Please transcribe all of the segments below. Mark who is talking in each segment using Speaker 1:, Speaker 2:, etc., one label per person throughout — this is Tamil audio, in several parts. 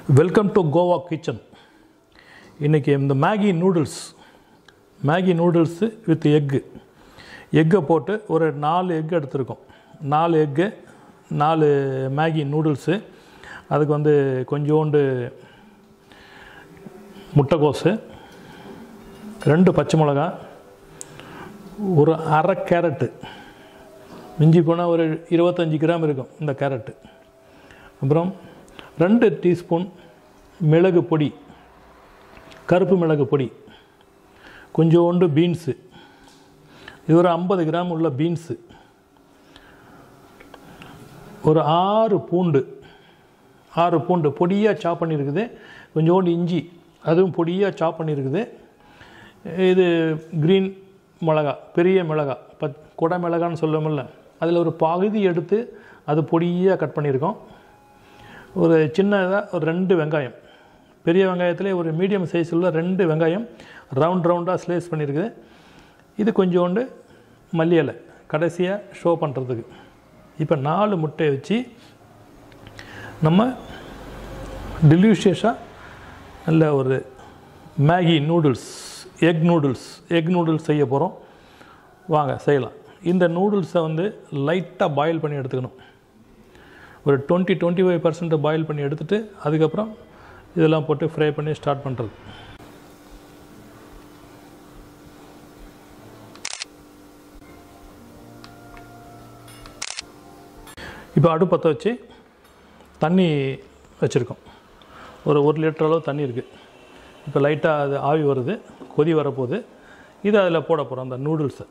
Speaker 1: வெல்கம் டு கோவா கிச்சன் இன்றைக்கி இந்த Maggi noodles Maggi noodles with egg எக்கை போட்டு ஒரு நாலு எக் எடுத்திருக்கோம் நாலு எக்கு நாலு மேகி நூடுல்ஸு அதுக்கு வந்து கொஞ்சோண்டு முட்டைக்கோஸு ரெண்டு பச்சை மிளகா ஒரு அரை கேரட்டு மிஞ்சி போனால் ஒரு இருபத்தஞ்சி கிராம் இருக்கும் இந்த கேரட்டு அப்புறம் ரெண்டு டீஸ்பூன் மிளகு பொடி கருப்பு மிளகு பொடி கொஞ்சோண்டு பீன்ஸு இது ஒரு ஐம்பது கிராம் உள்ள பீன்ஸு ஒரு ஆறு பூண்டு ஆறு பூண்டு பொடியாக சாப் பண்ணியிருக்குது கொஞ்சோண்டு இஞ்சி அதுவும் பொடியாக சாப் பண்ணியிருக்குது இது க்ரீன் மிளகா பெரிய மிளகா பத் குடை மிளகான்னு சொல்லுவோம்ல அதில் ஒரு பகுதி எடுத்து அது பொடியாக கட் பண்ணியிருக்கோம் ஒரு சின்னதாக ஒரு ரெண்டு வெங்காயம் பெரிய வெங்காயத்திலே ஒரு மீடியம் சைஸ் உள்ள ரெண்டு வெங்காயம் ரவுண்ட் ரவுண்டாக ஸ்லைஸ் பண்ணியிருக்குது இது கொஞ்சோண்டு மல்லி இலை கடைசியாக ஷோ பண்ணுறதுக்கு இப்போ நாலு முட்டையை வச்சு நம்ம டெலிஷியஸாக நல்ல ஒரு Maggi noodles egg noodles egg noodles செய்ய போகிறோம் வாங்க செய்யலாம் இந்த நூடுல்ஸை வந்து லைட்டாக பாயில் பண்ணி எடுத்துக்கணும் ஒரு twenty twenty five percent boil பண்ணி எடுத்துகிட்டு அதுக்கப்புறம் இதெல்லாம் போட்டு ஃப்ரை பண்ணி ஸ்டார்ட் பண்ணுறது இப்போ அடுப்பத்தை வச்சு தண்ணி வச்சுருக்கோம் ஒரு ஒரு லிட்டர் அளவு தண்ணி இருக்குது இப்போ லைட்டாக அது ஆவி வருது கொதி வரப்போகுது இது அதில் போட போகிறோம் அந்த நூடுல்ஸை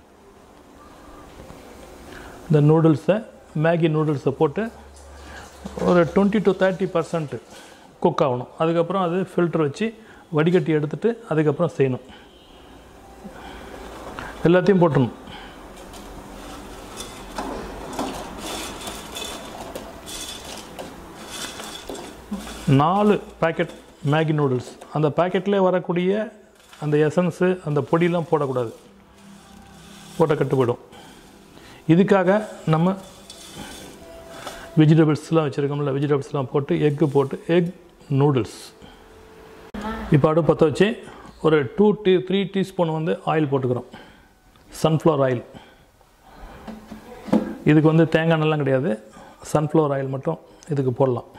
Speaker 1: இந்த நூடுல்ஸை மேகி நூடுல்ஸை போட்டு ஒரு twenty to thirty percent cook ஆகணும் அதுக்கப்புறம் அது ஃபில்டர் வச்சு வடிகட்டி எடுத்துட்டு அதுக்கப்புறம் செய்யணும் எல்லாத்தையும் போட்டணும் நாலு பேக்கெட் மேகி நூடுல்ஸ் அந்த பேக்கெட்லேயே வரக்கூடிய அந்த எசன்ஸு அந்த பொடியெலாம் போடக்கூடாது போட்ட கட்டுப்படும் இதுக்காக நம்ம வெஜிடபிள்ஸ்லாம் வச்சுருக்கோம்ல வெஜிடபிள்ஸ்லாம் போட்டு எக்கு போட்டு எக் நூடுல்ஸ் இப்போ அடுப்பு பற்ற வச்சு ஒரு டூ டீ த்ரீ டீஸ்பூன் வந்து ஆயில் போட்டுக்கிறோம் சன்ஃப்ளவர் ஆயில் இதுக்கு வந்து தேங்காய் எண்ணெய்லாம் கிடையாது சன்ஃப்ளவர் ஆயில் மட்டும் இதுக்கு போடலாம்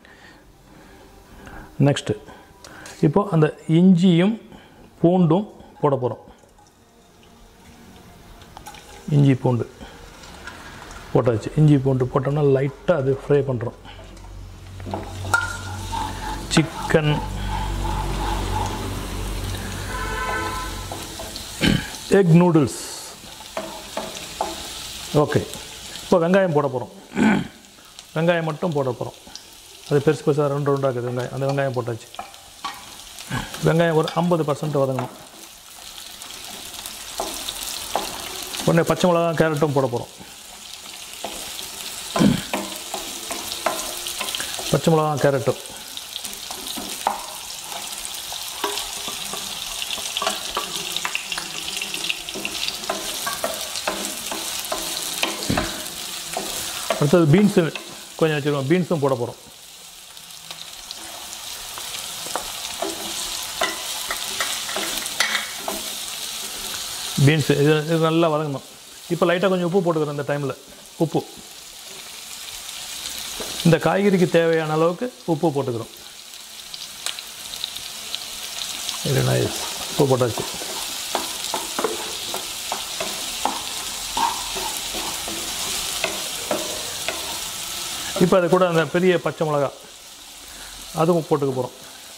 Speaker 1: நெக்ஸ்ட்டு இப்போ அந்த இஞ்சியும் பூண்டும் போட போகிறோம் இஞ்சி பூண்டு போட்டாச்சு இஞ்சி பூண்டு போட்டோம்னா லைட்டாக அது ஃப்ரை பண்ணுறோம் சிக்கன் எக் நூடுல்ஸ் ஓகே இப்போ வெங்காயம் போட போகிறோம் வெங்காயம் மட்டும் போட போகிறோம் அது பெருசு பெருசாக ரெண்டு ரெண்டாக இருக்குது வெங்காயம் அந்த வெங்காயம் போட்டாச்சு வெங்காயம் ஒரு ஐம்பது பர்சன்ட் வதங்கணும் உடனே பச்சை மிளகா கேரட்டும் போட போகிறோம் பச்சை மிளகா கேரட்டும் அடுத்தது பீன்ஸு கொஞ்சம் வச்சுருவோம் பீன்ஸும் போட போகிறோம் பீன்ஸு இது இது நல்லா வதங்கணும் இப்போ லைட்டாக கொஞ்சம் உப்பு போட்டுக்கிறோம் இந்த டைமில் உப்பு இந்த காய்கறிக்கு தேவையான அளவுக்கு உப்பு போட்டுக்கிறோம் வெரி நைஸ் உப்பு போட்டாச்சு இப்போ அது கூட அந்த பெரிய பச்சை மிளகா அதுவும் போட்டுக்க போகிறோம்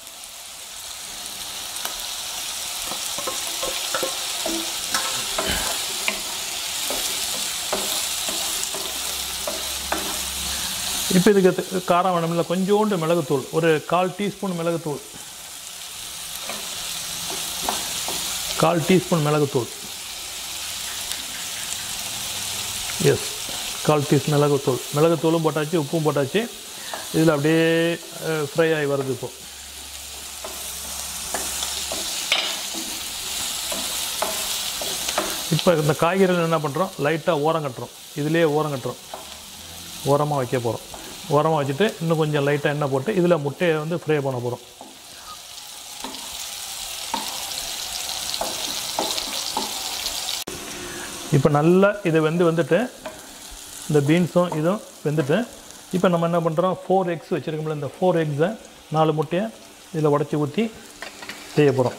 Speaker 1: இப்போ இதுக்கு த- காரம் வேணும்ல கொஞ்சோண்டு மிளகுத்தூள் ஒரு கால் டீஸ்பூன் மிளகுத்தூள் கால் டீஸ்பூன் மிளகுத்தூள் எஸ் கால் டீஸ் மிளகுத்தூள் மிளகுத்தூளும் போட்டாச்சு உப்பும் போட்டாச்சு இதில் அப்படியே ஃப்ரை ஆகி வருது இப்போ இப்போ இந்த காய்கறிகள் என்ன பண்ணுறோம் லைட்டாக ஓரம் கட்டுறோம் இதிலே ஓரம் கட்டுறோம் ஓரமாக வைக்க போகிறோம் உரமாக வச்சுட்டு இன்னும் கொஞ்சம் லைட்டாக எண்ணெய் போட்டு இதில் முட்டையை வந்து ஃப்ரை பண்ண போகிறோம் இப்போ நல்லா இது வெந்து வந்துட்டு இந்த பீன்ஸும் இதுவும் வெந்துட்டு இப்போ நம்ம என்ன பண்ணுறோம் ஃபோர் எக்ஸ் வச்சுருக்கோம்ல இந்த ஃபோர் எக்ஸை நாலு முட்டையை இதில் உடச்சி ஊற்றி செய்ய போகிறோம்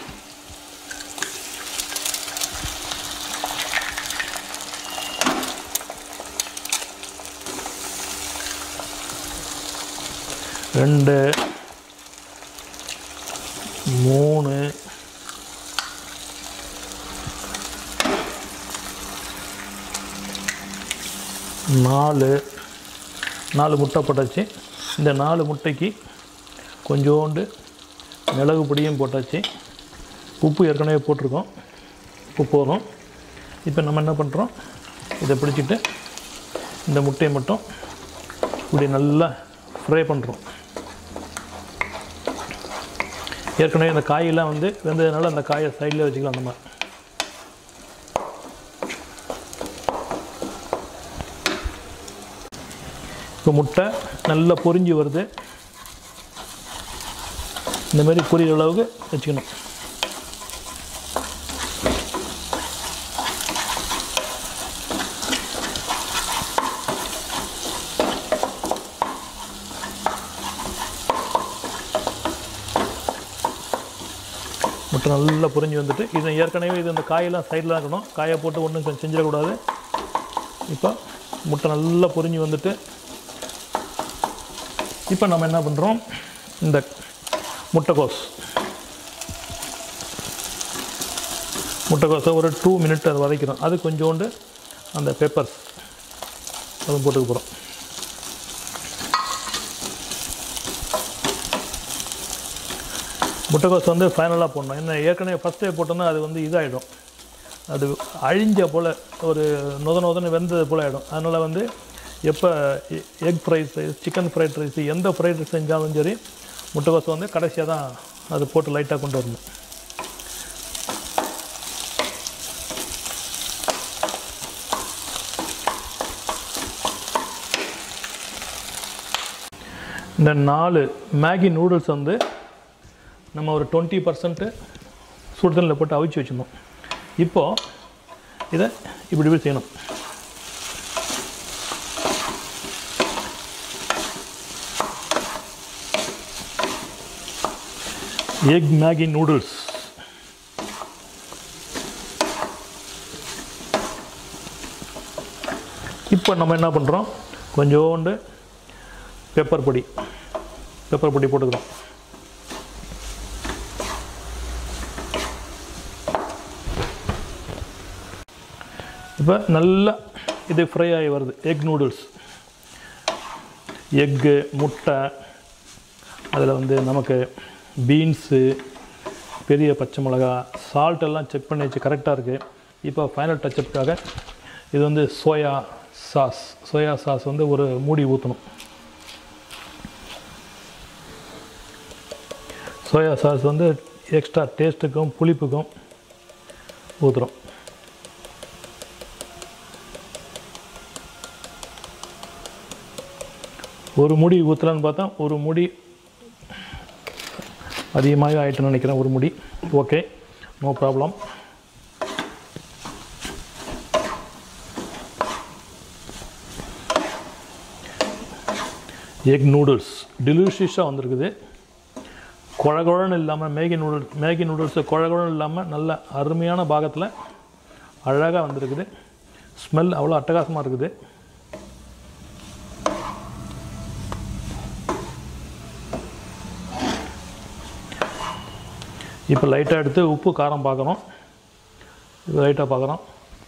Speaker 1: ரெண்டு மூணு நாலு நாலு முட்டை போட்டாச்சு இந்த நாலு முட்டைக்கு கொஞ்சோண்டு மிளகு பொடியும் போட்டாச்சு உப்பு ஏற்கனவே போட்டிருக்கோம் உப்பு போதும் இப்போ நம்ம என்ன பண்ணுறோம் இதை பிடிச்சிட்டு இந்த முட்டையை மட்டும் இப்படி நல்லா ஃப்ரை பண்ணுறோம் ஏற்கனவே இந்த காயெல்லாம் வந்து வெந்ததுனால அந்த காயை சைடில் வச்சுக்கலாம் அந்த மாதிரி இப்போ முட்டை நல்லா பொரிஞ்சு வருது இந்த மாதிரி பொரியிற அளவுக்கு வச்சுக்கணும் முட்டை நல்லா பொரிஞ்சு வந்துட்டு இது ஏற்கனவே இது இந்த காயெல்லாம் சைடில் இருக்கணும் காயை போட்டு ஒன்றும் செ- செஞ்சிடக்கூடாது இப்போ முட்டை நல்லா பொரிஞ்சு வந்துட்டு இப்போ நம்ம என்ன பண்ணுறோம் இந்த முட்டைக்கோஸ் முட்டைக்கோஸை ஒரு டூ மினிட் அதை வதக்கிறோம் அது கொஞ்சோண்டு அந்த பெப்பர்ஸ் அதுவும் போட்டுக்க போகிறோம் முட்டைக்கோஸ் வந்து ஃபைனலாக போடணும் என்ன ஏற்கனவே ஃபஸ்ட்டே போட்டோம்னா அது வந்து இதாகிடும் அது அழிஞ்ச போல் ஒரு நொத நொதன்னு வெந்தது போல் ஆகிடும் அதனால் வந்து எப்போ egg fried rice chicken fried rice எந்த ஃப்ரைட் ரைஸ் செஞ்சாலும் சரி முட்டைக்கோஸ் வந்து கடைசியாக தான் அது போட்டு லைட்டாக கொண்டு வரணும் இந்த நாலு மேகி நூடுல்ஸ் வந்து நம்ம ஒரு டுவெண்ட்டி பர்சன்ட்டு சுடுதண்ணில் போட்டு அவிச்சு வச்சுருந்தோம் இப்போது இதை இப்படி இப்படி செய்யணும் எக் மேகி நூடுல்ஸ் இப்போ நம்ம என்ன பண்ணுறோம் கொஞ்சோண்டு பெப்பர் பொடி பெப்பர் பொடி போட்டுக்கிறோம் இப்போ நல்லா இது ஃப்ரை ஆகி வருது எக் நூடுல்ஸ் எக்கு முட்டை அதில் வந்து நமக்கு பீன்ஸு பெரிய பச்சை மிளகா சால்ட் எல்லாம் செக் பண்ணி வச்சு கரெக்டாக இருக்குது இப்போ ஃபைனல் டச்சப்புக்காக இது வந்து சோயா சாஸ் சோயா சாஸ் வந்து ஒரு மூடி ஊற்றணும் சோயா சாஸ் வந்து எக்ஸ்ட்ரா டேஸ்ட்டுக்கும் புளிப்புக்கும் ஊற்றுறோம் ஒரு முடி ஊற்றலான்னு பார்த்தா ஒரு முடி அதிகமாக ஆயிட்டுன்னு நினைக்கிறேன் ஒரு முடி okay no problem egg noodles டெலிஷியஸாக வந்திருக்குது குழகுழன்னு இல்லாமல் மேகி நூடுல்ஸ் மேகி நூடுல்ஸு குழகுழன்னு இல்லாமல் நல்ல அருமையான பாகத்தில் அழகாக வந்திருக்குது ஸ்மெல் அவ்வளோ அட்டகாசமாக இருக்குது இப்போ லைட்டாக எடுத்து உப்பு காரம் பார்க்குறோம் இப்போ லைட்டாக பார்க்குறோம்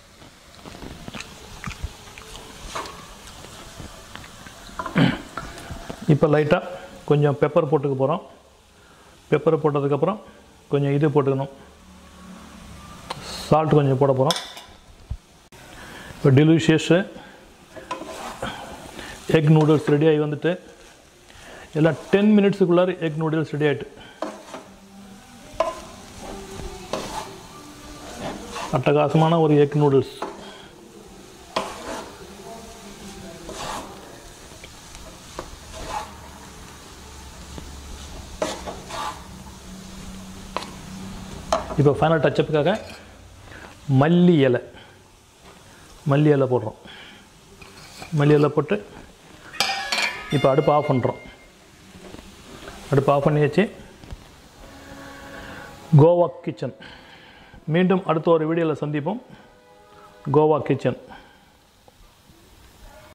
Speaker 1: இப்போ லைட்டாக கொஞ்சம் பெப்பர் போட்டுக்க போகிறோம் பெப்பர் போட்டதுக்கப்புறம் கொஞ்சம் இது போட்டுக்கணும் சால்ட் கொஞ்சம் போட போகிறோம் இப்போ டெலிஷியஸு எக் நூடுல்ஸ் ரெடி ஆகி வந்துட்டு எல்லாம் டென் மினிட்ஸுக்குள்ளார எக் நூடுல்ஸ் ரெடி ஆகிட்டு அட்டகாசமான ஒரு எக் நூடுல்ஸ் இப்போ ஃபைனல் டச்சப்புக்காக மல்லி இலை மல்லி இலை போடுறோம் மல்லி இலை போட்டு இப்போ அடுப்பு ஆஃப் பண்ணுறோம் அடுப்பு ஆஃப் பண்ணியாச்சு கோவா கிச்சன் மீண்டும் அடுத்த ஒரு வீடியோவில் சந்திப்போம் கோவா கிச்சன்